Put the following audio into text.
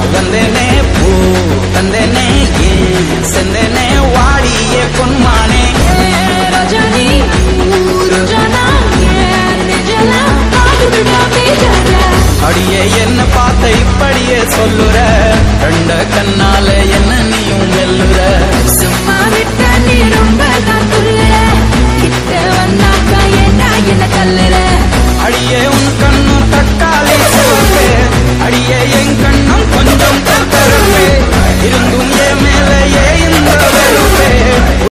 வந்தேனே பூ தந்தேனே ஏன் செந்தேனே வாடியே பொன்மானே ரஜானி ரோஜானா நெஜலா பாடுடா பேஜார அடியே என்ன பார்த்த இப்படியே சொல்லுற ரெண்ட கண்ணால என்ன நீயும் வெல்லுற சும்மா விட்டா நீ ரொம்ப தான் துள்ளுற கிட்ட வந்தாக்கா ஏண்டா என்ன தள்ளுற அடியே உன் கண்ணும் தக்காளி சிவப்பு அடியே என் கண்ணும் கொஞ்சம் கருப்பு இருந்தும் என் மேல